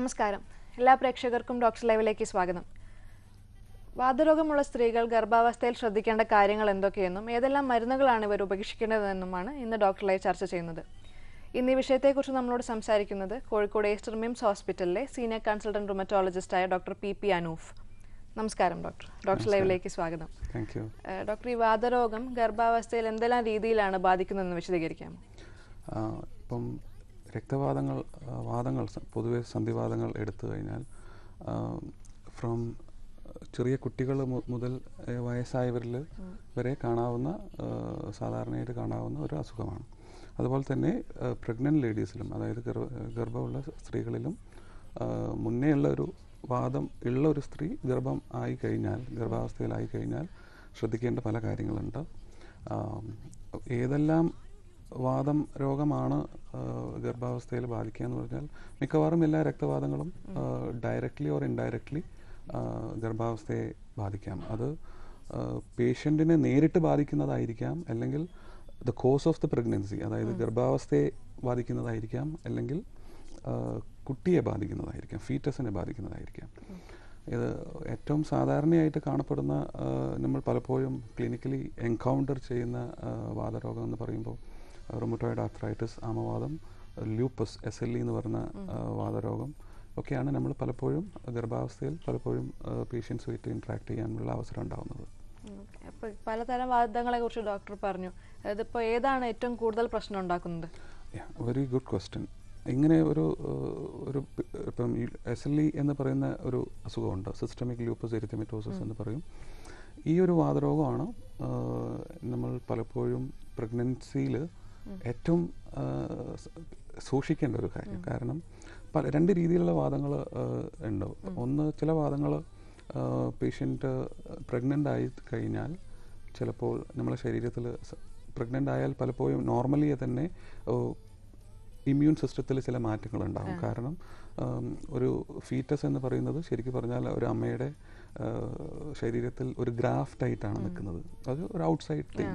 നമസ്കാരം എല്ലാ പ്രേക്ഷകർക്കും ഡോക്ടർ ലൈവിലേക്ക് സ്വാഗതം വാതരോഗമുള്ള സ്ത്രീകൾ ഗർഭാവസ്ഥയിൽ ശ്രദ്ധിക്കേണ്ട കാര്യങ്ങൾ എന്തൊക്കെയെന്നും ഏതെല്ലാം മരുന്നുകളാണ് ഇവർ ഉപേക്ഷിക്കേണ്ടതെന്നുമാണ് ഇന്ന് ഡോക്ടർ ലൈവ് ചർച്ച ചെയ്യുന്നത് ഇന്ന് ഈ വിഷയത്തെക്കുറിച്ച് നമ്മളോട് സംസാരിക്കുന്നത് കോഴിക്കോട് ഏസ്റ്റർ മിംസ് ഹോസ്പിറ്റലിലെ സീനിയർ കൺസൾട്ടന്റ് റുമറ്റോളജിസ്റ്റായ ഡോക്ടർ പി പി അനൂഫ് നമസ്കാരം ഡോക്ടർ ഡോക്ടർ ലൈവിലേക്ക് സ്വാഗതം താങ്ക് യു ഏഹ് ഡോക്ടർ ഈ വാതരോഗം ഗർഭാവസ്ഥയിൽ എന്തെല്ലാം രീതിയിലാണ് ബാധിക്കുന്നതെന്ന് വിശദീകരിക്കാമോ ഇപ്പം രക്തവാദങ്ങൾ ആ, വാദങ്ങൾ സ- പൊതുവെ സന്ധിവാദങ്ങൾ എടുത്തു കഴിഞ്ഞാൽ ഫ്രം ചെറിയ കുട്ടികൾ മുതൽ ഏ, വയസ്സായവരിൽ വരെ കാണാവുന്ന ആ, സാധാരണയായിട്ട് കാണാവുന്ന ഒരു അസുഖമാണ് അതുപോലെ തന്നെ പ്രഗ്നൻറ്റ് ലേഡീസിലും അതായത് ഗർഭ ഗർഭമുള്ള സ്ത്രീകളിലും ആ, മുന്നേ ഉള്ള ഒരു വാദം ഉള്ള ഒരു സ്ത്രീ ഗർഭം ആയി കഴിഞ്ഞാൽ ഗർഭാവസ്ഥയിലായി കഴിഞ്ഞാൽ ശ്രദ്ധിക്കേണ്ട പല കാര്യങ്ങളുണ്ട് ആ, ഏതെല്ലാം വാദം രോഗമാണ് ആ, ഗർഭാവസ്ഥയിൽ ബാധിക്കുക എന്ന് പറഞ്ഞാൽ മിക്കവാറും എല്ലാ രക്തവാദങ്ങളും ഡയറക്റ്റ്ലി ഓർ ഇൻഡയറക്റ്റ്ലി ഗർഭാവസ്ഥയെ ബാധിക്കാം അത് പേഷ്യൻറ്റിനെ നേരിട്ട് ബാധിക്കുന്നതായിരിക്കാം അല്ലെങ്കിൽ the cause of the pregnancy അതായത് ഗർഭാവസ്ഥയെ ബാധിക്കുന്നതായിരിക്കാം അല്ലെങ്കിൽ ആ, കുട്ടിയെ ബാധിക്കുന്നതായിരിക്കാം ഫീറ്റസിനെ ബാധിക്കുന്നതായിരിക്കാം ഇത് ഏറ്റവും സാധാരണയായിട്ട് കാണപ്പെടുന്ന ആ, നമ്മൾ പലപ്പോഴും ക്ലിനിക്കലി എൻകൗണ്ടർ ചെയ്യുന്ന ആ, വാതരോഗം എന്ന് പറയുമ്പോൾ റൊമറ്റോയിഡ് ആർത്രൈറ്റിസ് ആമവാദം ലൂപ്പസ് എസ് എൽ ഇ എന്ന് പറയുന്ന ആ, വാതരോഗം ഒക്കെയാണ് നമ്മൾ പലപ്പോഴും ഗർഭാവസ്ഥയിൽ പലപ്പോഴും പേഷ്യൻസുമായിട്ട് ഇൻട്രാക്ട് ചെയ്യാനുള്ള അവസരം ഉണ്ടാകുന്നത് അപ്പോൾ പലതരം വാദങ്ങളെ കുറിച്ച് ഡോക്ടർ പറഞ്ഞു അതിപ്പോൾ ഏതാണ് ഏറ്റവും കൂടുതൽ പ്രശ്നം ഉണ്ടാക്കുന്നത് വെരി ഗുഡ് ക്വസ്റ്റ്യൻ ഇങ്ങനെ ഒരു ഏഹ്, ഒരു പ്- ഇപ്പം എസ് എൽ ഇ എന്ന് പറയുന്ന ഒരു അസുഖമുണ്ട് സിസ്റ്റമിക് ലൂപ്പസ് എരിത്തമെറ്റോസിസ് എന്ന് പറയും ഈ ഒരു വാതരോഗമാണ് ഏഹ്, നമ്മൾ പലപ്പോഴും പ്രഗ്നൻസിയിൽ ഏറ്റവും ഏഹ്, സ- സൂക്ഷിക്കേണ്ട ഒരു കാര്യം കാരണം പല രണ്ട് രീതിയിലുള്ള വാദങ്ങൾ ഉണ്ട് ഒന്ന് ചില വാദങ്ങൾ പേഷ്യൻ്റ് പ്രഗ്നൻ്റ് ആയി കഴിഞ്ഞാൽ ചിലപ്പോൾ നമ്മുടെ ശരീരത്തിൽ പ്രഗ്നൻ്റ് ആയാൽ പലപ്പോഴും നോർമലി തന്നെ ഓ, ഇമ്മ്യൂൺ സിസ്റ്റത്തിൽ ചില മാറ്റങ്ങൾ ഉണ്ടാകും കാരണം ഉം, ഒരു ഫീറ്റസ് എന്ന് പറയുന്നത് ശരിക്കും പറഞ്ഞാൽ ഒരു അമ്മയുടെ ആ, ശരീരത്തിൽ ഒരു ഗ്രാഫ്റ്റ് ആയിട്ടാണ് നിൽക്കുന്നത് അത് ഒരു ഔട്ട്സൈഡ് തിങ്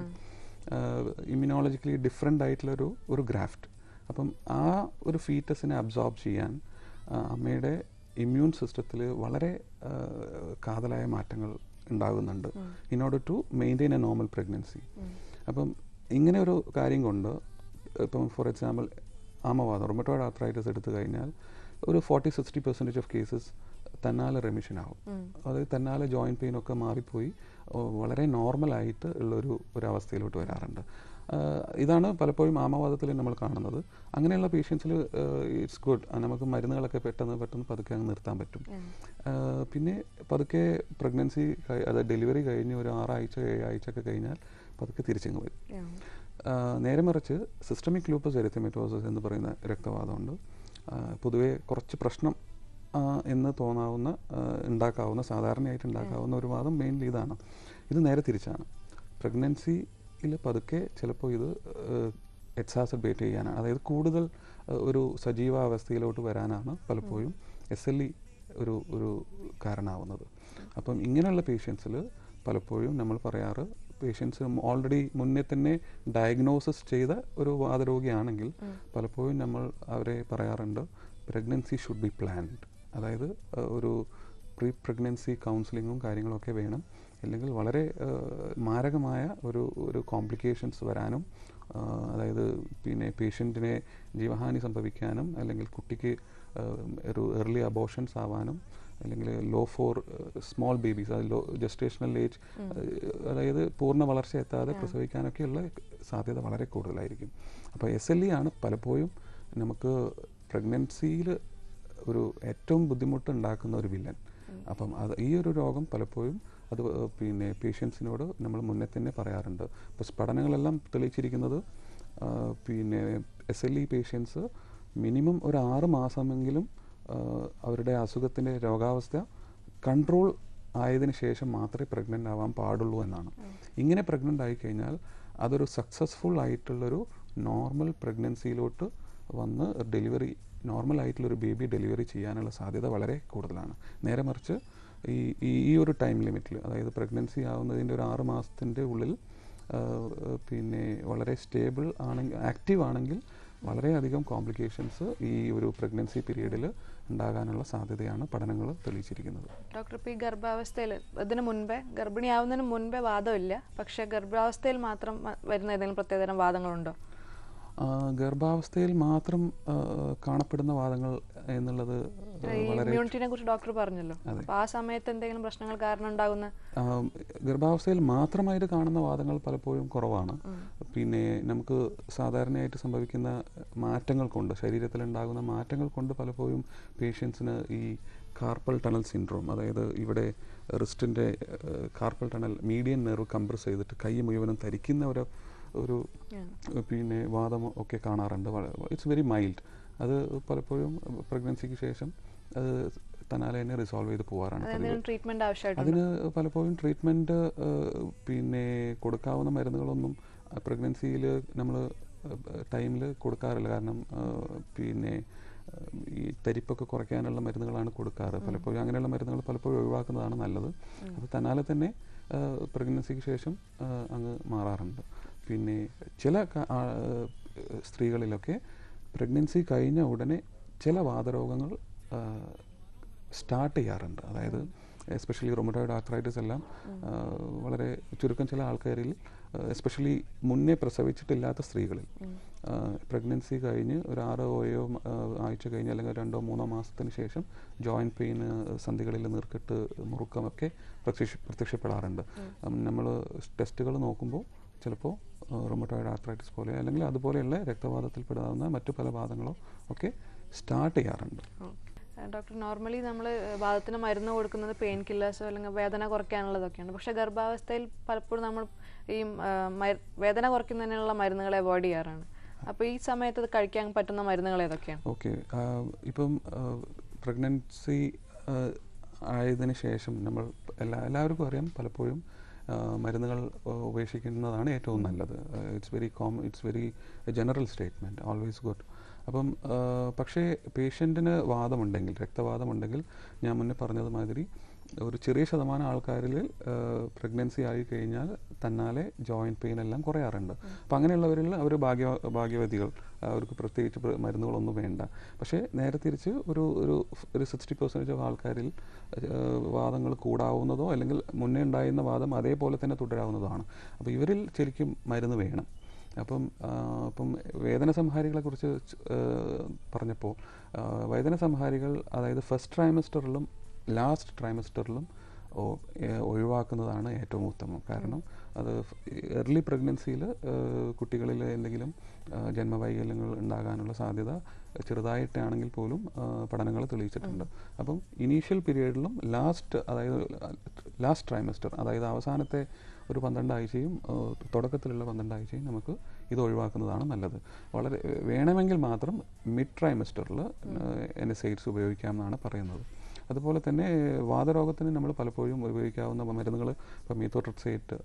ഇമ്മ്യൂണോളജിക്കലി ഡിഫറെൻ്റ് ആയിട്ടുള്ളൊരു ഒരു ഗ്രാഫ്റ്റ് അപ്പം ആ ഒരു ഫീറ്റസിനെ അബ്സോർബ് ചെയ്യാൻ ആ, അമ്മയുടെ ഇമ്മ്യൂൺ സിസ്റ്റത്തിൽ വളരെ ആ, കാതലായ മാറ്റങ്ങൾ ഉണ്ടാകുന്നുണ്ട് in order to maintain a normal pregnancy അപ്പം ഇങ്ങനെ ഒരു കാര്യം കൊണ്ട് ഇപ്പം ഫോർ എക്സാമ്പിൾ ആമവാദം റൊമറ്റോയിഡ് ആർത്രൈറ്റിസ് എടുത്തു കഴിഞ്ഞാൽ ഒരു forty sixty percentage of cases തന്നാലെ റെമിഷൻ ആവും അതായത് തന്നാലെ ജോയിൻറ്റ് പെയിൻ ഒക്കെ മാറിപ്പോയി ഓ, വളരെ നോർമലായിട്ട് ഉള്ളൊരു ഒരു അവസ്ഥയിലോട്ട് വരാറുണ്ട് ആ, ഇതാണ് പലപ്പോഴും ആമവാദത്തിൽ നമ്മൾ കാണുന്നത് അങ്ങനെയുള്ള പേഷ്യൻസിൽ ഇറ്റ്സ് ഗുഡ് നമുക്ക് മരുന്നുകളൊക്കെ പെട്ടെന്ന് പെട്ടെന്ന് പതുക്കെ അങ്ങ് നിർത്താൻ പറ്റും ആ, പിന്നെ പതുക്കെ പ്രഗ്നൻസി അതായത് ഡെലിവറി കഴിഞ്ഞ് ഒരു ആറാഴ്ച ഏഴാഴ്ച ഒക്കെ കഴിഞ്ഞാൽ പതുക്കെ തിരിച്ചങ്ങ് വരും ആ, നേരെ മറിച്ച് സിസ്റ്റമിക് ലൂപ്പസ് എരിത്തമെറ്റോസിസ് എന്ന് പറയുന്ന രക്തവാദമുണ്ട് ആ, പൊതുവേ കുറച്ച് പ്രശ്നം ആ, എന്ന് തോന്നാവുന്ന ആ, ഉണ്ടാക്കാവുന്ന സാധാരണയായിട്ട് ഉണ്ടാക്കാവുന്ന ഒരു വാദം മെയിൻലി ഇതാണ് ഇത് നേരെ തിരിച്ചാണ് പ്രഗ്നൻസിയിൽ പതുക്കെ ചിലപ്പോൾ ഇത് എക്സാസബേറ്റ് ചെയ്യാനാണ് അതായത് കൂടുതൽ ആ, ഒരു സജീവാവസ്ഥയിലോട്ട് വരാനാണ് പലപ്പോഴും എസ് എൽ ഇ ഒരു ഒരു കാരണമാവുന്നത് അപ്പം ഇങ്ങനെയുള്ള പേഷ്യൻസിൽ പലപ്പോഴും നമ്മൾ പറയാറ് പേഷ്യൻസ് ഓൾറെഡി മുന്നേ തന്നെ ഡയഗ്നോസിസ് ചെയ്ത ഒരു വാതരോഗിയാണെങ്കിൽ പലപ്പോഴും നമ്മൾ അവരെ പറയാറുണ്ട് പ്രഗ്നൻസി ഷുഡ് ബി പ്ലാൻഡ് അതായത് അഹ്, ഒരു പ്രീ പ്രഗ്നൻസി കൗൺസിലിങ്ങും കാര്യങ്ങളൊക്കെ വേണം അല്ലെങ്കിൽ വളരെ അഹ്, മാരകമായ ഒരു ഒരു കോംപ്ലിക്കേഷൻസ് വരാനും ആഹ്, അതായത് പിന്നെ പേഷ്യൻറ്റിനെ ജീവഹാനി സംഭവിക്കാനും അല്ലെങ്കിൽ കുട്ടിക്ക് ആഹ്, ഒരു ഏർലി അബോഷൻസ് ആവാനും അല്ലെങ്കിൽ ലോ ഫോർ സ്മോൾ ബേബീസ് അത് ലോ ജസ്റ്റേഷണൽ ഏജ് അതായത് പൂർണ്ണ വളർച്ച എത്താതെ പ്രസവിക്കാനൊക്കെയുള്ള സാധ്യത വളരെ കൂടുതലായിരിക്കും അപ്പോൾ എസ് എൽ ഇ ആണ് പലപ്പോഴും നമുക്ക് പ്രഗ്നൻസിയിൽ ഒരു ഏറ്റവും ബുദ്ധിമുട്ട് ഉണ്ടാക്കുന്ന ഒരു വില്ലൻ അപ്പം അത് ഈ ഒരു രോഗം പലപ്പോഴും അത് ഏഹ് പിന്നെ പേഷ്യൻസിനോട് നമ്മൾ മുന്നേ തന്നെ പറയാറുണ്ട് ഇപ്പോൾ പഠനങ്ങളെല്ലാം തെളിയിച്ചിരിക്കുന്നത് ആ, പിന്നെ S L E patients minimum ഒരു ആറ് മാസമെങ്കിലും ആ, അവരുടെ അസുഖത്തിൻ്റെ രോഗാവസ്ഥ കൺട്രോൾ ആയതിനു ശേഷം മാത്രമേ പ്രഗ്നൻ്റ് ആവാൻ പാടുള്ളൂ എന്നാണ് ഇങ്ങനെ പ്രഗ്നൻ്റ് ആയി കഴിഞ്ഞാൽ അതൊരു സക്സസ്ഫുൾ ആയിട്ടുള്ളൊരു നോർമൽ പ്രഗ്നൻസിയിലോട്ട് വന്ന് ഡെലിവറി നോർമൽ ആയിട്ടുള്ളൊരു ബേബി ഡെലിവറി ചെയ്യാനുള്ള സാധ്യത വളരെ കൂടുതലാണ് നേരെ മറിച്ച് ഈ ഈ ഈ ഒരു ടൈം ലിമിറ്റിൽ അതായത് പ്രഗ്നൻസി ആവുന്നതിൻ്റെ ഒരു ആറ് മാസത്തിൻ്റെ ഉള്ളിൽ ആ, പിന്നെ വളരെ സ്റ്റേബിൾ ആണെങ്കിൽ ആക്റ്റീവ് ആണെങ്കിൽ വളരെയധികം കോംപ്ലിക്കേഷൻസ് ഈ ഒരു പ്രഗ്നൻസി പീരീഡിൽ ഉണ്ടാകാനുള്ള സാധ്യതയാണ് പഠനങ്ങൾ തെളിയിച്ചിരിക്കുന്നത് ഡോക്ടർ ഇപ്പോൾ ഈ ഗർഭാവസ്ഥയിൽ ഇതിന് മുൻപേ ഗർഭിണിയാവുന്നതിന് മുൻപേ വാദമില്ല പക്ഷേ ഗർഭാവസ്ഥയിൽ മാത്രം വ- വരുന്ന ഏതെങ്കിലും പ്രത്യേകതരം വാദങ്ങളുണ്ടോ ആ, ഗർഭാവസ്ഥയിൽ മാത്രം ആ, കാണപ്പെടുന്ന വാദങ്ങൾ എന്നുള്ളത് ഈ വളരെ ഇമ്മ്യൂണിറ്റിനെ കുറിച്ച് ഡോക്ടർ പറഞ്ഞല്ലോ അതെ. അപ്പോൾ ആ സമയത്ത് എന്തെങ്കിലും പ്രശ്നങ്ങൾ കാരണം ഉണ്ടാകുന്ന ആ, ഗർഭാവസ്ഥയിൽ മാത്രമായിട്ട് കാണുന്ന വാദങ്ങൾ പലപ്പോഴും കുറവാണ് പിന്നെ നമുക്ക് സാധാരണയായിട്ട് സംഭവിക്കുന്ന മാറ്റങ്ങൾ കൊണ്ട് ശരീരത്തിലുണ്ടാകുന്ന മാറ്റങ്ങൾ കൊണ്ട് പലപ്പോഴും പേഷ്യൻസിന് ഈ കാർപ്പൽ ടണൽ സിൻഡ്രോം അതായത് ഇവിടെ റിസ്റ്റിൻ്റെ carpal tunnel median nerve compress ചെയ്തിട്ട് കൈ മുഴുവനും ധരിക്കുന്ന ഒരു ഒരു പിന്നെ വാദം ഒക്കെ കാണാറുണ്ട് ഇറ്റ്സ് വെരി മൈൽഡ് അത് പലപ്പോഴും പ്രഗ്നൻസിക്ക് ശേഷം അത് തന്നാലെ തന്നെ റിസോൾവ് ചെയ്ത് പോകാറാണ് പതിവ് അതെന്തെങ്കിലും ട്രീറ്റ്മെന്റ് ആവശ്യമായിട്ടുണ്ട് അതിന് പലപ്പോഴും ട്രീറ്റ്മെൻറ്റ് പിന്നെ കൊടുക്കാവുന്ന മരുന്നുകളൊന്നും പ്രഗ്നൻസിയിൽ നമ്മൾ ടൈമിൽ കൊടുക്കാറില്ല കാരണം ആ, പിന്നെ ആ, ഈ തരിപ്പൊക്കെ കുറയ്ക്കാനുള്ള മരുന്നുകളാണ് കൊടുക്കാറ് പലപ്പോഴും അങ്ങനെയുള്ള മരുന്നുകൾ പലപ്പോഴും ഒഴിവാക്കുന്നതാണ് നല്ലത് അത് തന്നാലെ തന്നെ പ്രഗ്നൻസിക്ക് ശേഷം ആ, അങ്ങ് മാറാറുണ്ട് പിന്നെ ചില ക- ആ, സ്ത്രീകളിലൊക്കെ പ്രഗ്നൻസി കഴിഞ്ഞ ഉടനെ ചില വാതരോഗങ്ങൾ സ്റ്റാർട്ട് ചെയ്യാറുണ്ട് അതായത് എസ്പെഷ്യലി റൊമറ്റോയിഡ് ആർത്രൈറ്റിസ് എല്ലാം ആ, വളരെ ചുരുക്കം ചില ആൾക്കാരിൽ എസ്പെഷ്യലി മുന്നേ പ്രസവിച്ചിട്ടില്ലാത്ത സ്ത്രീകളിൽ പ്രഗ്നൻസി കഴിഞ്ഞ് ഒരു ആറോ ഏഴോ ആ, ആഴ്ച കഴിഞ്ഞ് അല്ലെങ്കിൽ രണ്ടോ മൂന്നോ മാസത്തിന് ശേഷം ജോയിൻറ്റ് പെയിന് സന്ധികളിൽ നീർക്കെട്ട് മുറുക്കമൊക്കെ പ്രത്യക്ഷ പ്രത്യക്ഷപ്പെടാറുണ്ട് നമ്മൾ ടെസ്റ്റുകൾ നോക്കുമ്പോൾ ചിലപ്പോൾ റൊമറ്റോയിഡ് ആർത്രൈറ്റിസ് പോലെ അല്ലെങ്കിൽ അതുപോലെയുള്ള രക്തവാദത്തിൽപ്പെടാവുന്ന മറ്റു പല വാദങ്ങളോ ഒക്കെ സ്റ്റാർട്ട് ചെയ്യാറുണ്ട് ഡോക്ടർ നോർമലി നമ്മൾ വാദത്തിന് മരുന്ന് കൊടുക്കുന്നത് പെയിൻ കില്ലേഴ്സോ അല്ലെങ്കിൽ വേദന കുറയ്ക്കാനുള്ളതൊക്കെയാണ് പക്ഷേ ഗർഭാവസ്ഥയിൽ പലപ്പോഴും നമ്മൾ ഈ ആ, മരു- വേദന കുറയ്ക്കുന്നതിനുള്ള മരുന്നുകളെ അവോയ്ഡ് ചെയ്യാറാണ് അപ്പോൾ ഈ സമയത്ത് ഇത് കഴിക്കാൻ പറ്റുന്ന മരുന്നുകൾ ഏതൊക്കെയാണ് ഓക്കെ ഇപ്പം പ്രഗ്നൻസി ആയതിനു ശേഷം നമ്മൾ എല്ലാ എല്ലാവർക്കും അറിയാം പലപ്പോഴും ആ, മരുന്നുകൾ ആ, ഉപേക്ഷിക്കുന്നതാണ് ഏറ്റവും നല്ലത് it's very calm it's very general statement always good അപ്പം ആ, പക്ഷേ പേഷ്യൻറ്റിന് വാദമുണ്ടെങ്കിൽ രക്തവാദമുണ്ടെങ്കിൽ ഞാൻ മുന്നേ പറഞ്ഞതുമാതിരി ഒരു ചെറിയ ശതമാനം ആൾക്കാരിൽ പ്രഗ്നൻസി ആയി കഴിഞ്ഞാൽ തന്നാലെ ജോയിൻറ്റ് പെയിൻ എല്ലാം കുറയാറുണ്ട് അപ്പം അങ്ങനെയുള്ളവരിൽ അവർ ഭാഗ്യ ഭാഗ്യവതികൾ അവർക്ക് പ്രത്യേകിച്ച് പ്ര- മരുന്നുകളൊന്നും വേണ്ട പക്ഷേ നേരെ തിരിച്ച് ഒരു ഒരു ഒരു സിക്സ്റ്റി പെർസെൻറ്റേജ് ഓഫ് ആൾക്കാരിൽ വാദങ്ങൾ കൂടാവുന്നതോ അല്ലെങ്കിൽ മുന്നേ ഉണ്ടായിരുന്ന വാദം അതേപോലെ തന്നെ തുടരാവുന്നതാണ് അപ്പോൾ ഇവരിൽ ശരിക്കും മരുന്ന് വേണം അപ്പം ആ, അപ്പം വേദന സംഹാരികളെ കുറിച്ച് പറഞ്ഞപ്പോൾ വേദന സംഹാരികൾ അതായത് ഫസ്റ്റ് ട്രൈമസ്റ്ററിലും ലാസ്റ്റ് ട്രൈമസ്റ്ററിലും ഓ- ഏ- ഒഴിവാക്കുന്നതാണ് ഏറ്റവും ഉത്തമം കാരണം അത് എർലി പ്രഗ്നൻസിയിൽ കുട്ടികളിൽ എന്തെങ്കിലും ആ, ജന്മവൈകല്യങ്ങൾ ഉണ്ടാകാനുള്ള സാധ്യത ചെറുതായിട്ടാണെങ്കിൽ പോലും പഠനങ്ങൾ തെളിയിച്ചിട്ടുണ്ട് അപ്പം ഇനീഷ്യൽ പീരീഡിലും ലാസ്റ്റ് അതായത് ലാസ്റ്റ് ട്രൈമസ്റ്റർ അതായത് അവസാനത്തെ ഒരു പന്ത്രണ്ട് ആഴ്ചയും ആ, തുടക്കത്തിലുള്ള പന്ത്രണ്ട് ആഴ്ചയും നമുക്ക് ഇത് ഒഴിവാക്കുന്നതാണ് നല്ലത് വളരെ വേണമെങ്കിൽ മാത്രം മിഡ് ട്രൈമസ്റ്ററിൽ എൻ എസ് എയ്ഡ്സ് ഉപയോഗിക്കാമെന്നാണ് പറയുന്നത് അതുപോലെ തന്നെ വാതരോഗത്തിന് നമ്മൾ പലപ്പോഴും ഉപയോഗിക്കാവുന്ന മരുന്നുകൾ ഇപ്പോൾ മീത്തോട്രിക്സേറ്റ്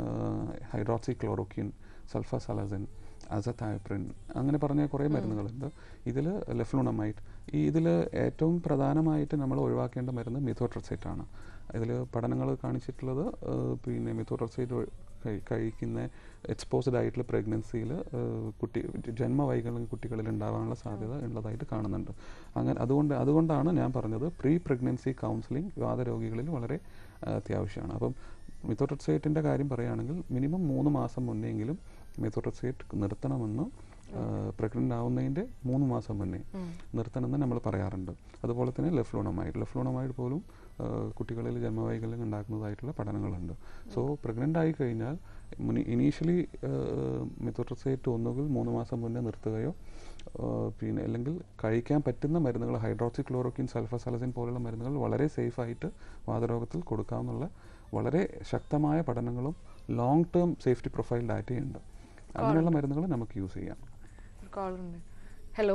ഹൈഡ്രോക്സി ക്ലോറോക്വിൻ സൾഫാസലസിൻ അസത്തായപ്രിൻ അങ്ങനെ പറഞ്ഞ കുറേ മരുന്നുകളുണ്ട് ഇതിൽ ലെഫ്ലൂണമൈറ്റ് ഈ ഇതിൽ ഏറ്റവും പ്രധാനമായിട്ട് നമ്മൾ ഒഴിവാക്കേണ്ട മരുന്ന് മിത്തോട്രസൈറ്റ് ആണ് ഇതിൽ പഠനങ്ങൾ കാണിച്ചിട്ടുള്ളത് ആ, പിന്നെ മിത്തോട്രസൈറ്റ് കഴിക്കുന്ന എക്സ്പോസ്ഡ് ആയിട്ടുള്ള പ്രഗ്നൻസിയിൽ കുട്ടി ജന്മവൈകല്യം കുട്ടികളിൽ ഉണ്ടാവാനുള്ള സാധ്യത ഉള്ളതായിട്ട് കാണുന്നുണ്ട് അങ്ങനെ അതുകൊണ്ട് അതുകൊണ്ടാണ് ഞാൻ പറഞ്ഞത് പ്രീ പ്രഗ്നൻസി കൗൺസിലിംഗ് വാതരോഗികളിൽ വളരെ ആ, അത്യാവശ്യമാണ് അപ്പം മിത്തോട്രസൈറ്റിൻ്റെ കാര്യം പറയുകയാണെങ്കിൽ മിനിമം മൂന്ന് മാസം മുന്നെങ്കിലും മിത്തോട്രസൈറ്റ് നിർത്തണമെന്ന് പ്രഗ്നൻ്റ് ആവുന്നതിൻ്റെ മൂന്ന് മാസം മുന്നേ നിർത്തണമെന്ന് നമ്മൾ പറയാറുണ്ട് അതുപോലെ തന്നെ ലെഫ്ലോണമൈഡ് ലെഫ്ലോണമൈഡ് പോലും ആ, കുട്ടികളിൽ ജന്മവൈകല്യം ഉണ്ടാക്കുന്നതായിട്ടുള്ള പഠനങ്ങളുണ്ട് സോ പ്രഗ്നൻ്റ് ആയി കഴിഞ്ഞാൽ ഇനീഷ്യലി മിത്തോട്രസൈറ്റ് ഒന്നുകിൽ മൂന്ന് മാസം മുന്നേ നിർത്തുകയോ ആ, പിന്നെ അല്ലെങ്കിൽ കഴിക്കാൻ പറ്റുന്ന മരുന്നുകൾ ഹൈഡ്രോക്സി ക്ലോറോക്കിൻ സൾഫസലസിൻ പോലുള്ള മരുന്നുകൾ വളരെ സേഫായിട്ട് വാതരോഗത്തിൽ കൊടുക്കാമെന്നുള്ള വളരെ ശക്തമായ പഠനങ്ങളും ലോങ് ടേം സേഫ്റ്റി പ്രൊഫൈൽ ഡാറ്റയുണ്ട് അങ്ങനെയുള്ള മരുന്നുകൾ നമുക്ക് യൂസ് ചെയ്യാം കോൾ ഉണ്ട് ഹലോ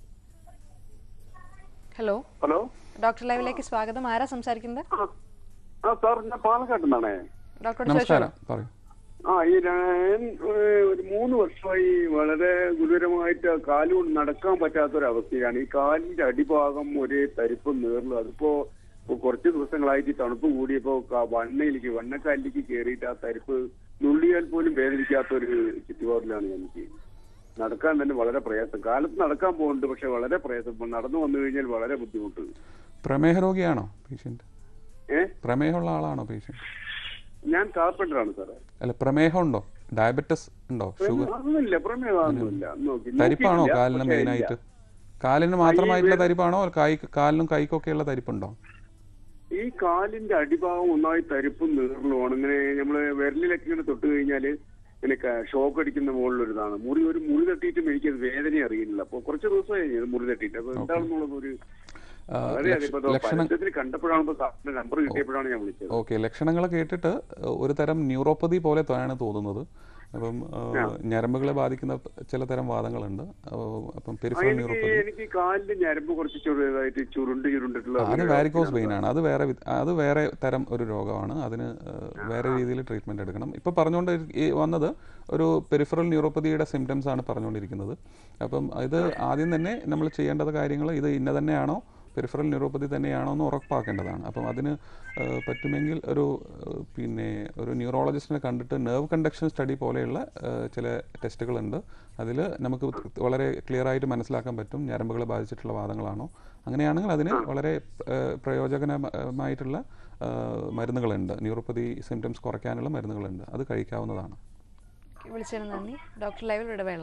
ഹലോ ഹലോ ഡോക്ടർ ലൈവിലേക്ക് സ്വാഗതം ആരാ സംസാരിക്കുന്നത് ആ ആ സാർ ഞാൻ പാലക്കാട് നിന്നാണേ ഡോക്ടറോട് നമസ്കാരം പറയൂ ആ ഈ ഞാൻ ഒരു മൂന്ന് വർഷമായി വളരെ ഗുരുതരമായിട്ട് കാലുകൊണ്ട് നടക്കാൻ പറ്റാത്തൊരവസ്ഥയാണ് ഈ കാലിന്റെ അടിഭാഗം ഒരു തരിപ്പും നീറലും അതിപ്പോ ഇപ്പൊ കുറച്ച് ദിവസങ്ങളായിട്ട് ഈ തണുപ്പ് കൂടിയപ്പോ ക- വണ്ണയിലേക്ക് വണ്ണക്കാലിലേക്ക് കയറിയിട്ട് ആ തരിപ്പ് നുള്ളിയാൽ പോലും വേദനിക്കാത്ത ഒരു ചുറ്റുപാടിലാണ് എനിക്ക് നടക്കാൻ തന്നെ വളരെ പ്രയാസം കാലത്ത് നടക്കാൻ പോകുന്നുണ്ട് പക്ഷെ വളരെ പ്രയാസം ഇപ്പൊ നടന്നു വന്നു കഴിഞ്ഞാൽ വളരെ ബുദ്ധിമുട്ട് പ്രമേഹ രോഗിയാണോ പേഷ്യൻ്റ് ഏ പ്രമേഹമുള്ള ആളാണോ പേഷ്യൻ്റ് ഞാൻ കാർപ്പൻ്ററാണ് സാറേ അല്ല പ്രമേഹം ഉണ്ടോ ഡയബറ്റസ് ഉണ്ടോ ഷുഗർ അതൊന്നുമില്ല പ്രമേഹമൊന്നുമില്ല നോക്കി തരിപ്പാണോ നോക്കിയിട്ടില്ല, കാലിന് പക്ഷേ മെയിനായിട്ട് ഇല്ല. കാലിന് മാത്രമായിട്ടുള്ള തരിപ്പാണോ കൈ കാലിനും കൈക്കൊക്കെയുള്ള തരിപ്പുണ്ടോ ഈ കാലിന്റെ അടിഭാഗം ഒന്നായി തരിപ്പും നീറലുമാണ് ഇങ്ങനെ നമ്മള് വിരലിലൊക്കെ ഇങ്ങനെ തൊട്ട് കഴിഞ്ഞാല് ഇങ്ങനെ ഷോക്ക് അടിക്കുന്ന മുകളിലൊരിതാണ് മുറി ഒരു മുറി തട്ടിയിട്ടും എനിക്കത് വേദന അറിയില്ല അപ്പൊ കുറച്ച് ദിവസമായി ഇത് മുറി തട്ടിയിട്ട് അപ്പൊ എന്താണെന്നുള്ളത് ഒരു ആ, വളരെ ലക്ഷ- ഇപ്പൊ ലക്ഷണം പരസ്യത്തിൽ കണ്ടപ്പോഴാണ് ഇപ്പൊ സാറിന്റെ നമ്പർ കിട്ടിയപ്പോഴാണ് ഞാൻ വിളിച്ചത് ഓക്കെ ലക്ഷണങ്ങൾ കേട്ടിട്ട് ഒരു തരം ന്യൂറോപ്പതി പോലെ ആണ് തോന്നുന്നത് അപ്പം ആ, ഞരമ്പുകളെ ബാധിക്കുന്ന ചില തരം വാദങ്ങളുണ്ട് ആ, അപ്പം ആ, പെരിഫറൽ എനിക്ക് ന്യൂറോപ്പതി എനിക്ക് കാലിന്റെ ഞരമ്പ് കുറച്ച് ചെറുതായിട്ട് ചുരുണ്ട് ചുരുണ്ടിട്ടുള്ള അത് ഒരു വാരിക്കോസ് അവസ്ഥയാണ് വെയിൻ ആണ് അത് വേറെ വി- അത് വേറെ തരം ഒരു രോഗമാണ് അതിന് ആ, വേറെ രീതിയിൽ ട്രീറ്റ്മെന്റ് എടുക്കണം ഇപ്പൊ പറഞ്ഞുകൊണ്ട് ഈ വന്നത് ഒരു പെരിഫറൽ ന്യൂറോപ്പതിയുടെ സിംറ്റംസ് ആണ് പറഞ്ഞുകൊണ്ടിരിക്കുന്നത് അപ്പം ഇത് ആദ്യം തന്നെ നമ്മൾ ചെയ്യേണ്ടത് കാര്യങ്ങൾ ഇത് ഇന്ന തന്നെയാണോ പെരിഫറൽ ന്യൂറോപ്പതി തന്നെയാണോ എന്ന് ഉറപ്പാക്കേണ്ടതാണ് അപ്പം അതിന് ആ, പറ്റുമെങ്കിൽ ഒരു ആ, പിന്നെ ഒരു ന്യൂറോളജിസ്റ്റിനെ കണ്ടിട്ട് നെർവ് കണ്ടക്ഷൻ സ്റ്റഡി പോലെയുള്ള ആ, ചില ടെസ്റ്റുകളുണ്ട് അതിൽ നമുക്ക് വളരെ ക്ലിയർ ആയിട്ട് മനസ്സിലാക്കാൻ പറ്റും ഞരമ്പുകളെ ബാധിച്ചിട്ടുള്ള വാദങ്ങളാണോ അങ്ങനെയാണെങ്കിൽ അതിന് വളരെ ആ, പ്രയോജനമായിട്ടുള്ള ആ, മരുന്നുകളുണ്ട് ന്യൂറോപ്പതി സിംറ്റംസ് കുറയ്ക്കാനുള്ള മരുന്നുകളുണ്ട് അത് കഴിക്കാവുന്നതാണ് വിളിച്ചതിന് നന്ദി ഡോക്ടർ ലൈവിൽ ഇടവേള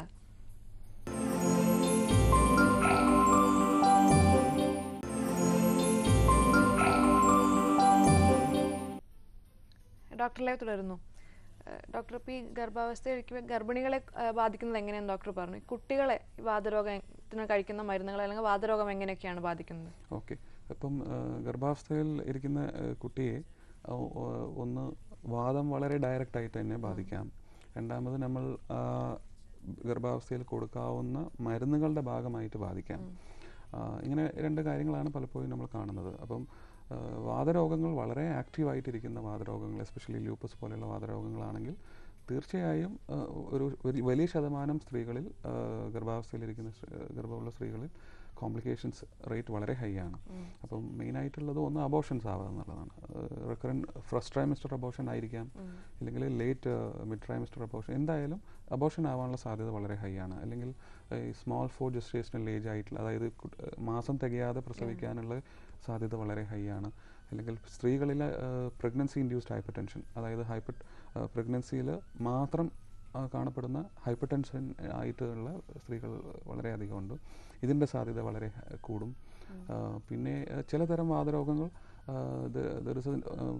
ഡോക്ടർ ലൈവ് തുടരുന്നു ഏഹ് ഡോക്ടർ ഇപ്പോൾ ഈ ഗർഭാവസ്ഥയിൽ ഗർഭിണികളെ ഏഹ് ബാധിക്കുന്നത് എങ്ങനെയെന്ന് ഡോക്ടർ പറഞ്ഞു ഈ കുട്ടികളെ ഈ വാതരോഗത്തിന് കഴിക്കുന്ന മരുന്നുകൾ അല്ലെങ്കിൽ വാതരോഗം എങ്ങനെയൊക്കെയാണ് ബാധിക്കുന്നത് ഓക്കെ അപ്പം ആ, ഗർഭാവസ്ഥയിൽ ഇരിക്കുന്ന ആ, കുട്ടിയെ ആ, ആ, ഒന്ന് വാദം വളരെ ഡയറക്റ്റ് ആയിട്ട് തന്നെ ബാധിക്കാം രണ്ടാമത് നമ്മൾ ആ, ഗർഭാവസ്ഥയിൽ കൊടുക്കാവുന്ന മരുന്നുകളുടെ ഭാഗമായിട്ട് ബാധിക്കാം ആ, ഇങ്ങനെ രണ്ട് കാര്യങ്ങളാണ് പലപ്പോഴും നമ്മൾ കാണുന്നത് അപ്പം ആ, വാതരോഗങ്ങൾ വളരെ ആക്റ്റീവായിട്ടിരിക്കുന്ന വാതരോഗങ്ങൾ എസ്പെഷ്യലി ലൂപ്പസ് പോലെയുള്ള വാതരോഗങ്ങളാണെങ്കിൽ തീർച്ചയായും ആ, ഒരു ഒരു വലിയ ശതമാനം സ്ത്രീകളിൽ ആ, ഗർഭാവസ്ഥയിലിരിക്കുന്ന സ്ത്രീ- ഗർഭമുള്ള സ്ത്രീകളിൽ കോംപ്ലിക്കേഷൻസ് റേറ്റ് വളരെ ഹൈ ആണ് അപ്പം മെയിനായിട്ടുള്ളത് ഒന്ന് അബോഷൻസ് ആവുക എന്നുള്ളതാണ് റിക്കറൻ ഫസ്റ്റ് ട്രൈമിസ്റ്റർ അബോഷൻ ആയിരിക്കാം അല്ലെങ്കിൽ ലേറ്റ് മിഡ് ട്രൈമിസ്റ്റർ അബോഷൻ എന്തായാലും അബോഷൻ ആവാനുള്ള സാധ്യത വളരെ ഹൈ ആണ് അല്ലെങ്കിൽ ഈ സ്മോൾ ഫോർ ജസ്റ്റേഷണൽ ഏജ് ആയിട്ടുള്ള അതായത് കു- ഏഹ് മാസം തികയാതെ പ്രസവിക്കാനുള്ള സാധ്യത വളരെ ഹൈ ആണ് അല്ലെങ്കിൽ സ്ത്രീകളിലെ പ്രഗ്നൻസി ഇൻഡ്യൂസ്ഡ് ഹൈപ്പർ ടെൻഷൻ അതായത് ഹൈപ്പർ പ്രഗ്നൻസിയിൽ മാത്രം ആ, കാണപ്പെടുന്ന ഹൈപ്പർ ടെൻഷൻ ആയിട്ടുള്ള സ്ത്രീകൾ വളരെയധികം ഉണ്ട് ഇതിൻ്റെ സാധ്യത വളരെ ഹ- കൂടും ആ, പിന്നെ ആ, ചിലതരം വാതരോഗങ്ങൾ there is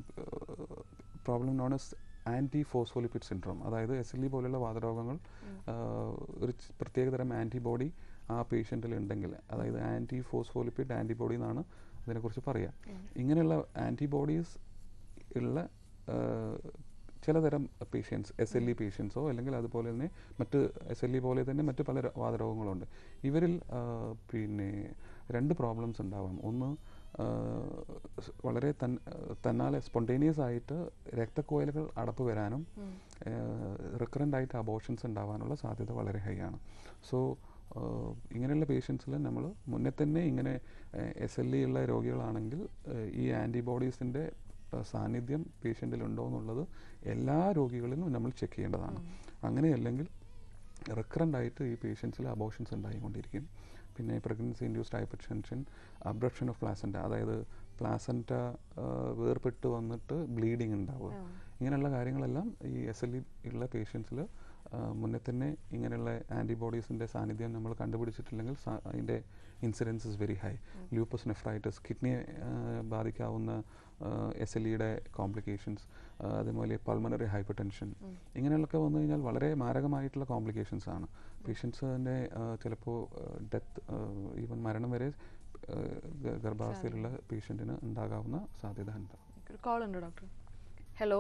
problem known as anti phospholipid syndrome അതായത് എസ് എൽ ഇ പോലുള്ള വാതരോഗങ്ങൾ ആ, ഒരു ച- പ്രത്യേകതരം ആൻറ്റിബോഡി ആ പേഷ്യൻറ്റിൽ ഉണ്ടെങ്കിൽ അതായത് ആൻറ്റി ഫോസ്ഫോലിപ്പിഡ് ആൻറ്റിബോഡി എന്നാണ് അതിനെക്കുറിച്ച് പറയുക ഇങ്ങനെയുള്ള ആൻറ്റിബോഡീസ് ഉള്ള ആ, ചിലതരം പേഷ്യൻസ് എസ് എൽ ഇ പേഷ്യൻസോ അല്ലെങ്കിൽ അതുപോലെ തന്നെ മറ്റ് എസ് എൽ ഇ പോലെ തന്നെ മറ്റ് പല ര- വാതരോഗങ്ങളുണ്ട് ഇവരിൽ ആ, പിന്നെ രണ്ട് പ്രോബ്ലംസ് ഉണ്ടാവാം ഒന്ന് ആ, സ് വളരെ തൻ തന്നാലെ സ്പോണ്ടേനിയസ് ആയിട്ട് രക്തക്കോയലുകൾ അടപ്പ് വരാനും റിക്കറൻ്റ് ആയിട്ട് അബോഷൻസ് ഉണ്ടാവാനുള്ള സാധ്യത വളരെ ഹൈ ആണ് സോ ഇങ്ങനെയുള്ള പേഷ്യൻസിൽ നമ്മൾ മുന്നേ തന്നെ ഇങ്ങനെ എസ് എൽ ഇ ഉള്ള രോഗികളാണെങ്കിൽ ഏഹ്, ഈ ആൻറ്റിബോഡീസിൻ്റെ സാന്നിധ്യം പേഷ്യൻറ്റിൽ ഉണ്ടോ എന്നുള്ളത് എല്ലാ രോഗികളിലും നമ്മൾ ചെക്ക് ചെയ്യേണ്ടതാണ് അങ്ങനെയല്ലെങ്കിൽ റിക്കറൻ്റ് ആയിട്ട് ഈ പേഷ്യൻസിൽ അബോഷൻസ് ഉണ്ടായിക്കൊണ്ടിരിക്കും പിന്നെ pregnancy induced hypertension abruption of placenta അതായത് പ്ലാസൻറ്റ വേർപെട്ട് വന്നിട്ട് ബ്ലീഡിങ് ഉണ്ടാവുക ഇങ്ങനെയുള്ള കാര്യങ്ങളെല്ലാം ഈ എസ് എൽ ഇ ഉള്ള പേഷ്യൻസിൽ മുന്നേ തന്നെ ഇങ്ങനെയുള്ള ആൻറ്റിബോഡീസിൻ്റെ സാന്നിധ്യം നമ്മൾ കണ്ടുപിടിച്ചിട്ടില്ലെങ്കിൽ സാ- അതിൻ്റെ incidence is very high lupus nephritis കിഡ്നിയെ ബാധിക്കാവുന്ന എസ് എൽ ഇയുടെ കോംപ്ലിക്കേഷൻസ് അതേപോലെ പൾമണറി ഹൈപ്പർ ടെൻഷൻ ഇങ്ങനെയുള്ളൊക്കെ വന്നു കഴിഞ്ഞാൽ വളരെ മാരകമായിട്ടുള്ള കോംപ്ലിക്കേഷൻസ് ആണ് പേഷ്യൻസിൻ്റെ ചിലപ്പോൾ ഡെത്ത് ഈവൻ മരണം വരെ ആ, ഗ- ഗർഭാവസ്ഥയിലുള്ള പേഷ്യൻറ്റിന് ഉണ്ടാകാവുന്ന സാധ്യത ഉണ്ട് ഒരു കോൾ ഉണ്ട് ഡോക്ടർ ഹലോ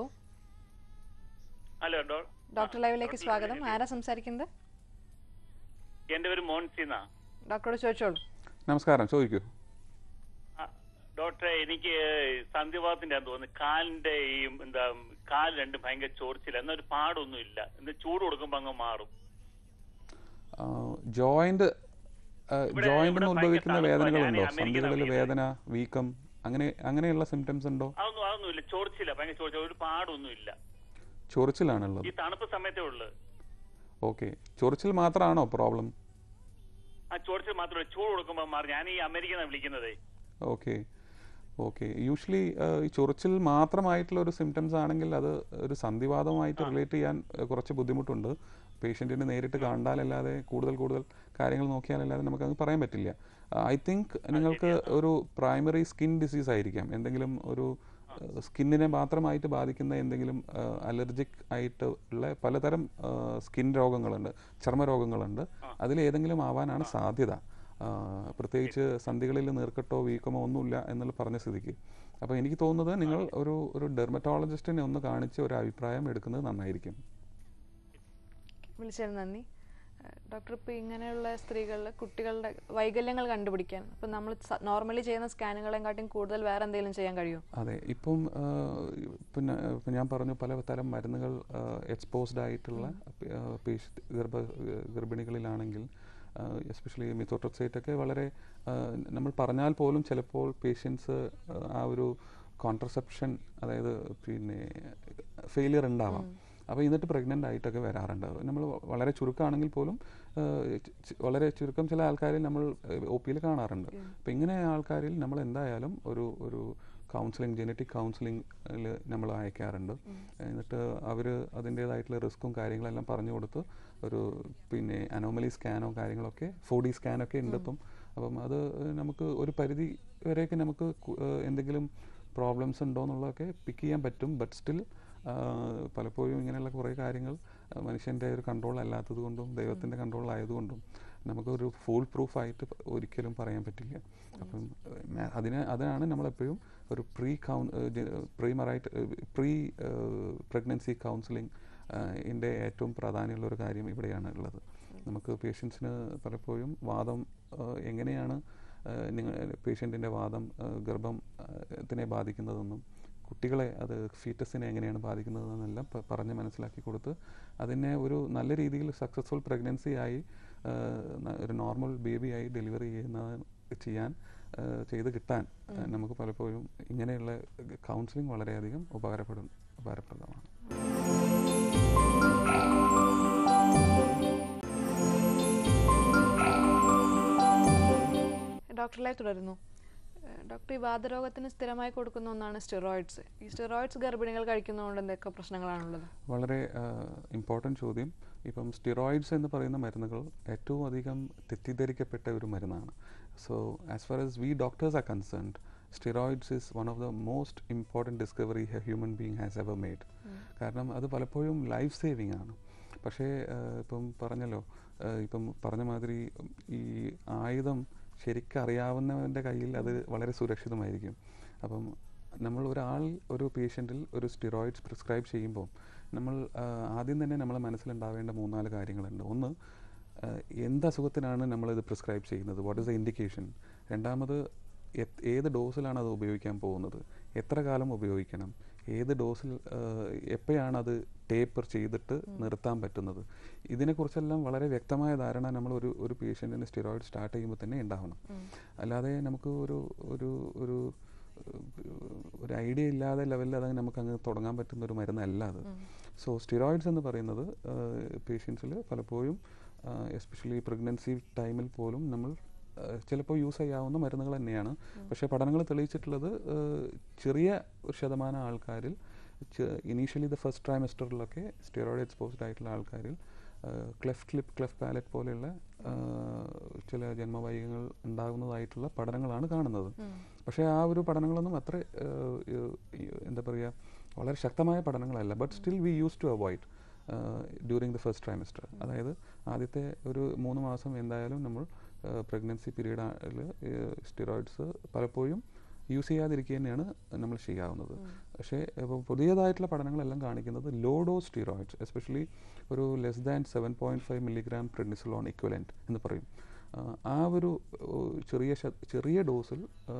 ഹലോ ഡോ ഡോക്ടർ ലൈവിലേക്ക് സ്വാഗതം ആരാ സംസാരിക്കുന്നത് എന്റെ പേര് മോൻസിന്നാ ഡോക്ടറോട് ചോദിച്ചോളൂ നമസ്കാരം ചോദിക്കൂ ആ, ഡോക്ടറെ എനിക്ക് സന്ധിവാദത്തിന്റെ തോന്നുന്നു കാലിന്റെ ഈ എന്താ കാൽ രണ്ടും ഭയങ്കര ചോർച്ചില്ല എന്നാൽ ഒരു പാടൊന്നും ഇല്ല എന്ന് ചൂട് കൊടുക്കുമ്പോ അങ്ങ് മാറും ജോയിന്റ് ഇവിടെ- ജോയിന്റിന് ഇവിടെ ഉത്ഭവിക്കുന്ന ഭയങ്കര തണുപ്പാ. വേദനകളുണ്ടോ ഞാൻ അമേരിക്കയിലാണ് സന്ധികളിൽ പഠിക്കുന്നത്. വേദന വീക്കം അങ്ങനെ അങ്ങനെയുള്ള സിംറ്റംസ് ഉണ്ടോ അതൊന്നും അതൊന്നും ഇല്ല ചോർച്ചില്ല ഭയങ്കര ചോർച്ച ഒരു പാടൊന്നും ഇല്ല ചൊറിച്ചിലാണുള്ളത് ഈ തണുപ്പ് സമയത്തേ ഉള്ളു ഓക്കെ ചൊറിച്ചിൽ മാത്രമാണോ പ്രോബ്ലം ആ ചോദിച്ചത് മാത്രമല്ല ചൂട് കൊടുക്കുമ്പോൾ മാറി ഞാൻ ഈ അമേരിക്കയിൽ നിന്നാണ് വിളിക്കുന്നത് ഓക്കെ ഓക്കെ യൂഷ്വലി ഈ ചൊറിച്ചിൽ മാത്രമായിട്ടുള്ള ഒരു സിംറ്റംസ് ആണെങ്കിൽ അത് ഒരു സന്ധിവാദവുമായിട്ട് റിലേറ്റ് ചെയ്യാൻ ഏഹ്, കുറച്ച് ബുദ്ധിമുട്ടുണ്ട് പേഷ്യൻറ്റിനെ നേരിട്ട് കണ്ടാലല്ലാതെ കൂടുതൽ കൂടുതൽ കാര്യങ്ങൾ നോക്കിയാലല്ലാതെ നമുക്കത് പറയാൻ പറ്റില്ല ഐ തിങ്ക് നിങ്ങൾക്ക് ഒരു പ്രൈമറി സ്കിൻ ഡിസീസ് ആയിരിക്കാം എന്തെങ്കിലും ഒരു സ്കിന്നിനെ മാത്രമായിട്ട് ബാധിക്കുന്ന എന്തെങ്കിലും അലർജിക് ആയിട്ട് ഉള്ള പലതരം സ്കിൻ രോഗങ്ങളുണ്ട് ചർമ്മ രോഗങ്ങളുണ്ട് അതിലേതെങ്കിലും ആവാനാണ് സാധ്യത ആ, പ്രത്യേകിച്ച് സന്ധികളിൽ നീർക്കെട്ടോ വീക്കമോ ഒന്നുമില്ല എന്നുള്ള പറഞ്ഞ സ്ഥിതിക്ക് അപ്പോൾ എനിക്ക് തോന്നുന്നത് നിങ്ങൾ ഒരു ഒരു ഡെർമറ്റോളജിസ്റ്റിനെ ഒന്ന് കാണിച്ച് ഒരു അഭിപ്രായം എടുക്കുന്നത് നന്നായിരിക്കും വിളിച്ചതിന് നന്ദി ഏഹ് ഡോക്ടർ ഇപ്പോൾ ഇങ്ങനെയുള്ള സ്ത്രീകളിൽ കുട്ടികളുടെ വൈകല്യങ്ങൾ കണ്ടുപിടിക്കാൻ ഇപ്പം നമ്മൾ നോർമലി ചെയ്യുന്ന സ്കാനുകളെക്കാട്ടും കൂടുതൽ വേറെ എന്തെങ്കിലും ചെയ്യാൻ കഴിയുമോ അതെ ഇപ്പം ആ, പിന്നെ ഇപ്പം ഞാൻ പറഞ്ഞു പല തരം മരുന്നുകൾ എക്സ്പോസ്ഡ് ആയിട്ടുള്ള പേഷ് ഗർഭ ഗർഭിണികളിലാണെങ്കിൽ എസ്പെഷ്യലി മിത്തോട്രോക്സൈറ്റ് ഒക്കെ വളരെ ആ, നമ്മൾ പറഞ്ഞാൽ പോലും ചിലപ്പോൾ പേഷ്യൻസ് ആ ഒരു കോൺട്രസെപ്ഷൻ അതായത് പിന്നെ ഫെയിലിയർ ഉണ്ടാവാം അപ്പോൾ എന്നിട്ട് പ്രഗ്നൻ്റ് ആയിട്ടൊക്കെ വരാറുണ്ട് നമ്മൾ വളരെ ചുരുക്കമാണെങ്കിൽ പോലും ആ, ചി- ചി- വളരെ ചുരുക്കം ചില ആൾക്കാരിൽ നമ്മൾ ഒ പിയിൽ കാണാറുണ്ട് അപ്പം ഇങ്ങനെ ആൾക്കാരിൽ നമ്മൾ എന്തായാലും ഒരു ഒരു കൗൺസിലിംഗ് ജനറ്റിക് കൗൺസിലിംഗിൽ നമ്മൾ അയക്കാറുണ്ട് എന്നിട്ട് അവർ അതിൻ്റേതായിട്ടുള്ള റിസ്ക്കും കാര്യങ്ങളെല്ലാം പറഞ്ഞു കൊടുത്ത് ഒരു പിന്നെ അനോമലി സ്കാനോ കാര്യങ്ങളൊക്കെ ഫോർ ഡി സ്കാനൊക്കെ ഉണ്ട് ഇപ്പം അപ്പം അത് നമുക്ക് ഒരു പരിധി വരെയൊക്കെ നമുക്ക് കു- ഏഹ് എന്തെങ്കിലും പ്രോബ്ലംസ് ഉണ്ടോ എന്നുള്ളതൊക്കെ പിക്ക് ചെയ്യാൻ പറ്റും ബട്ട് സ്റ്റിൽ പലപ്പോഴും ഇങ്ങനെയുള്ള കുറേ കാര്യങ്ങൾ ആ, മനുഷ്യൻ്റെ ഒരു കൺട്രോൾ അല്ലാത്തത് കൊണ്ടും ദൈവത്തിൻ്റെ കൺട്രോൾ ആയതുകൊണ്ടും നമുക്കൊരു ഫുൾ പ്രൂഫായിട്ട് ഒരിക്കലും പറയാൻ പറ്റില്ല അപ്പം ഏഹ്, അതിന് അതാണ് നമ്മളെപ്പോഴും ഒരു പ്രീ കൗൺ pre marital pre pregnancy counselling ഇതിൻ്റെ ഏറ്റവും പ്രാധാന്യമുള്ള ഒരു കാര്യം ഇവിടെയാണ് ഉള്ളത് നമുക്ക് പേഷ്യൻസിന് പലപ്പോഴും വാദം ആ, എങ്ങനെയാണ് നിങ്ങൾ പേഷ്യൻറ്റിൻ്റെ വാദം ആ, ഗർഭം ആ, ത്തിനെ ബാധിക്കുന്നതെന്നും കുട്ടികളെ അത് ഫീറ്റസിനെ എങ്ങനെയാണ് ബാധിക്കുന്നതെന്നെല്ലാം പ- പറഞ്ഞ് മനസ്സിലാക്കി കൊടുത്ത് അതിനെ ഒരു നല്ല രീതിയിൽ സക്സസ്ഫുൾ പ്രഗ്നൻസി ആയി ആ, ന- ഒരു നോർമൽ ബേബി ആയി ഡെലിവറി ചെയ്യുന്ന ചെയ്യാൻ ആ, ചെയ്ത് കിട്ടാൻ ആ, നമുക്ക് പലപ്പോഴും ഇങ്ങനെയുള്ള കൗൺസിലിംഗ് വളരെയധികം ഉപകാരപ്പെടും ഉപകാരപ്രദമാണ് ഡോക്ടറിലെ തുടരുന്നു ഏഹ് ഡോക്ടർ ഈ വാതരോഗത്തിന് സ്ഥിരമായി കൊടുക്കുന്ന ഒന്നാണ് സ്റ്റിറോയിഡ്സ് ഈ സ്റ്റിറോയിഡ്സ് ഗർഭിണികൾ കഴിക്കുന്നതുകൊണ്ട് എന്തൊക്കെ പ്രശ്നങ്ങളാണുള്ളത് വളരെ ഇമ്പോർട്ടൻറ്റ് ചോദ്യം ഇപ്പം സ്റ്റിറോയിഡ്സ് എന്ന് പറയുന്ന മരുന്നുകൾ ഏറ്റവും അധികം തെറ്റിദ്ധരിക്കപ്പെട്ട ഒരു മരുന്നാണ് so as far as we doctors are concerned steroids is one of the most important discovery a human being has ever made കാരണം അത് പലപ്പോഴും ലൈഫ് സേവിങ് ആണ് പക്ഷേ ആ, ഇപ്പം പറഞ്ഞല്ലോ ആ, ഇപ്പം പറഞ്ഞ മാതിരി ഈ ആയുധം ശരിക്കും അറിയാവുന്നവൻ്റെ കയ്യിൽ അത് വളരെ സുരക്ഷിതമായിരിക്കും അപ്പം നമ്മൾ ഒരാൾ ഒരു പേഷ്യൻറ്റിൽ ഒരു സ്റ്റിറോയിഡ്സ് പ്രിസ്ക്രൈബ് ചെയ്യുമ്പോൾ നമ്മൾ ആ, ആദ്യം തന്നെ നമ്മളെ മനസ്സിലുണ്ടാവേണ്ട മൂന്നാല് കാര്യങ്ങളുണ്ട് ഒന്ന് ആ, എന്ത് അസുഖത്തിനാണ് നമ്മളിത് പ്രിസ്ക്രൈബ് ചെയ്യുന്നത് വാട്ട് ഇസ് ദ ഇൻഡിക്കേഷൻ രണ്ടാമത് എത്- ഏത് ഡോസിലാണ് അത് ഉപയോഗിക്കാൻ പോകുന്നത് എത്ര കാലം ഉപയോഗിക്കണം ഏത് ഡോസിൽ എപ്പോഴാണ് അത് ടേപ്പർ ചെയ്തിട്ട് നിർത്താൻ പറ്റുന്നത് ഇതിനെക്കുറിച്ചെല്ലാം വളരെ വ്യക്തമായ ധാരണ നമ്മൾ ഒരു ഒരു പേഷ്യൻറ്റിന് സ്റ്റിറോയിഡ് സ്റ്റാർട്ട് ചെയ്യുമ്പോൾ തന്നെ ഉണ്ടാവണം അല്ലാതെ നമുക്ക് ഒരു ഒരു ഒരു ഒരു ഐഡിയ ഇല്ലാതെ ലെവലിൽ അത് നമുക്ക് അങ്ങ് തുടങ്ങാൻ പറ്റുന്ന ഒരു മരുന്നല്ല അത് സോ സ്റ്റിറോയിഡ്സ് എന്ന് പറയുന്നത് പേഷ്യൻസിൽ പലപ്പോഴും എസ്പെഷ്യലി പ്രഗ്നൻസി ടൈമിൽ പോലും നമ്മൾ ചിലപ്പോൾ യൂസ് ചെയ്യാവുന്ന മരുന്നുകൾ തന്നെയാണ് പക്ഷേ പഠനങ്ങൾ തെളിയിച്ചിട്ടുള്ളത് ആ, ചെറിയ ഒരു ശതമാനം ആൾക്കാരിൽ ഇനീഷ്യലി ദ ഫസ്റ്റ് ട്രൈമെസ്റ്ററിലൊക്കെ സ്റ്റിറോയിഡ് എക്സ്പോസ്ഡ് ആയിട്ടുള്ള ആൾക്കാരിൽ ക്ലെഫ്റ്റ് ലിപ്പ് ക്ലെഫ്റ്റ് പാലറ്റ് പോലെയുള്ള ആ, ചില ജന്മവൈകങ്ങൾ ഉണ്ടാകുന്നതായിട്ടുള്ള പഠനങ്ങളാണ് കാണുന്നത് പക്ഷേ ആ ഒരു പഠനങ്ങളൊന്നും അത്ര ആ, ഈ, എന്താ പറയുക വളരെ ശക്തമായ പഠനങ്ങളല്ല but still we use to avoid during the first trimester അതായത് ആദ്യത്തെ ഒരു മൂന്ന് മാസം എന്തായാലും നമ്മൾ പ്രഗ്നൻസി പീരീഡിൽ സ്റ്റിറോയിഡ്സ് പലപ്പോഴും യൂസ് ചെയ്യാതിരിക്കുക തന്നെയാണ് നമ്മൾ ചെയ്യാവുന്നത് പക്ഷേ ഇപ്പോൾ പുതിയതായിട്ടുള്ള പഠനങ്ങളെല്ലാം കാണിക്കുന്നത് ലോ ഡോസ് സ്റ്റിറോയിഡ്സ് എസ്പെഷ്യലി ഒരു less than seven point five milligram prednisolone equivalent എന്ന് പറയും ആ, ആ ഒരു ഓ, ചെറിയ ശ- ചെറിയ ഡോസിൽ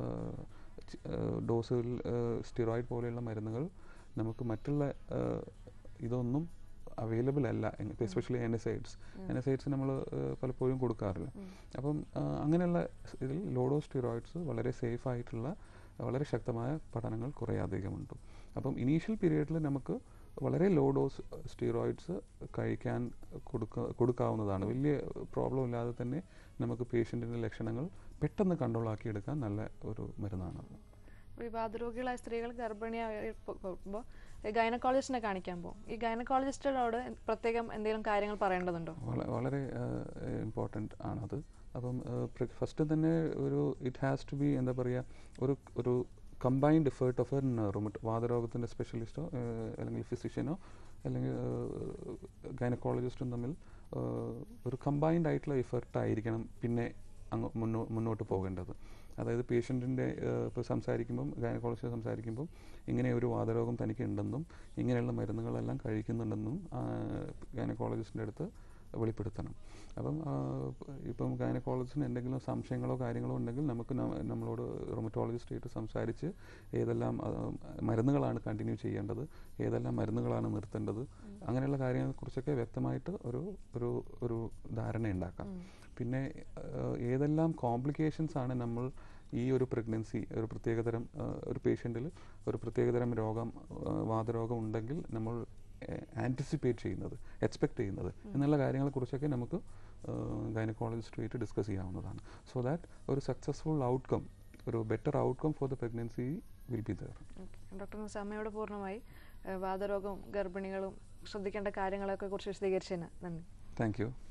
ഡോസിൽ സ്റ്റിറോയിഡ് പോലെയുള്ള മരുന്നുകൾ നമുക്ക് മറ്റുള്ള ആ, ഇതൊന്നും അവൈലബിൾ അല്ല എസ്പെഷ്യലി എനസൈഡ്സ് എനസൈഡ്സ് നമ്മൾ പലപ്പോഴും കൊടുക്കാറില്ല അപ്പം ആ, അങ്ങനെയുള്ള സ് ഇതിൽ ലോഡോ സ്റ്റിറോയിഡ്സ് വളരെ സേഫ് ആയിട്ടുള്ള വളരെ ശക്തമായ പഠനങ്ങൾ കുറേ അധികമുണ്ട് അപ്പം ഇനീഷ്യൽ പീരീഡിൽ നമുക്ക് വളരെ ലോ ഡോസ് സ്റ്റീറോയിഡ്സ് കഴിക്കാൻ കൊടുക്ക കൊടുക്കാവുന്നതാണ് വലിയ പ്രോബ്ലം ഇല്ലാതെ തന്നെ നമുക്ക് പേഷ്യൻറ്റിൻ്റെ ലക്ഷണങ്ങൾ പെട്ടെന്ന് കൺട്രോൾ എടുക്കാൻ നല്ല ഒരു മരുന്നാണ് ഈ വാതരോഗികളായ സ്ത്രീകൾ ഗർഭിണിയായി പോകുമ്പോൾ ഗൈനക്കോളജിസ്റ്റിനെ കാണിക്കാൻ പോകും ഈ ഗൈനക്കോളജിസ്റ്റിനോട് പ്രത്യേകം എന്തെങ്കിലും കാര്യങ്ങൾ പറയേണ്ടതുണ്ടോ വള- വളരെ ഇമ്പോർട്ടൻ്റ് ആണത് അപ്പം ഫസ്റ്റ് തന്നെ ഒരു ഇറ്റ് ഹാസ് ടു ബി എന്താ പറയുക ഒരു ഒരു കമ്പൈൻഡ് എഫേർട്ട് ഓഫ് എൻ റൊമറ്റ് വാതരോഗത്തിൻ്റെ സ്പെഷ്യലിസ്റ്റോ അല്ലെങ്കിൽ ഫിസിഷ്യനോ അല്ലെങ്കിൽ ഗൈനക്കോളജിസ്റ്റും തമ്മിൽ ഏഹ്, ഒരു കമ്പൈൻഡ് ആയിട്ടുള്ള എഫേർട്ട് ആയിരിക്കണം പിന്നെ അങ്ങ് മുന്നോ മുന്നോട്ട് പോകേണ്ടത് അതായത് പേഷ്യൻറ്റിൻ്റെ ഇപ്പോൾ സംസാരിക്കുമ്പം ഗൈനക്കോളജിസ്റ്റ് സംസാരിക്കുമ്പം ഇങ്ങനെ ഒരു വാതരോഗം തനിക്ക് ഉണ്ടെന്നും ഇങ്ങനെയുള്ള മരുന്നുകളെല്ലാം കഴിക്കുന്നുണ്ടെന്നും ഗൈനക്കോളജിസ്റ്റിൻ്റെ അടുത്ത് വെളിപ്പെടുത്തണം അപ്പം ആ, ഇപ്പം ഗൈനക്കോളജിസ്റ്റിന് എന്തെങ്കിലും സംശയങ്ങളോ കാര്യങ്ങളോ ഉണ്ടെങ്കിൽ നമുക്ക് ന- നമ്മളോട് റൊമറ്റോളജിസ്റ്റായിട്ട് സംസാരിച്ച് ഏതെല്ലാം ആ, മരുന്നുകളാണ് കണ്ടിന്യൂ ചെയ്യേണ്ടത് ഏതെല്ലാം മരുന്നുകളാണ് നിർത്തേണ്ടത് അങ്ങനെയുള്ള കാര്യങ്ങളെക്കുറിച്ചൊക്കെ വ്യക്തമായിട്ട് ഒരു ഒരു ഒരു ധാരണ ഉണ്ടാക്കാം പിന്നെ ആ, ഏതെല്ലാം കോംപ്ലിക്കേഷൻസ് ആണ് നമ്മൾ ഈ ഒരു പ്രഗ്നൻസി ഒരു പ്രത്യേകതരം ആ, ഒരു പേഷ്യൻറ്റിൽ ഒരു പ്രത്യേകതരം രോഗം ആ, വാതരോഗം ഉണ്ടെങ്കിൽ നമ്മൾ ആൻറ്റിസിപ്പേറ്റ് ചെയ്യുന്നത് എക്സ്പെക്ട് ചെയ്യുന്നത് എന്നുള്ള കാര്യങ്ങളെക്കുറിച്ചൊക്കെ നമുക്ക് ഗൈനക്കോളജിസ്റ്റുമായിട്ട് ഡിസ്കസ് ചെയ്യാവുന്നതാണ് സോ ദാറ്റ് ഒരു സക്സസ്ഫുൾ ഔട്ട്കം ഒരു better outcome for the pregnancy will be there doctor സമയോട് പൂർണ്ണമായി ഏഹ് വാതരോഗവും ഗർഭിണികളും ശ്രദ്ധിക്കേണ്ട കാര്യങ്ങളൊക്കെ കുറിച്ച് വിശദീകരിച്ചതിന് നന്ദി താങ്ക് യു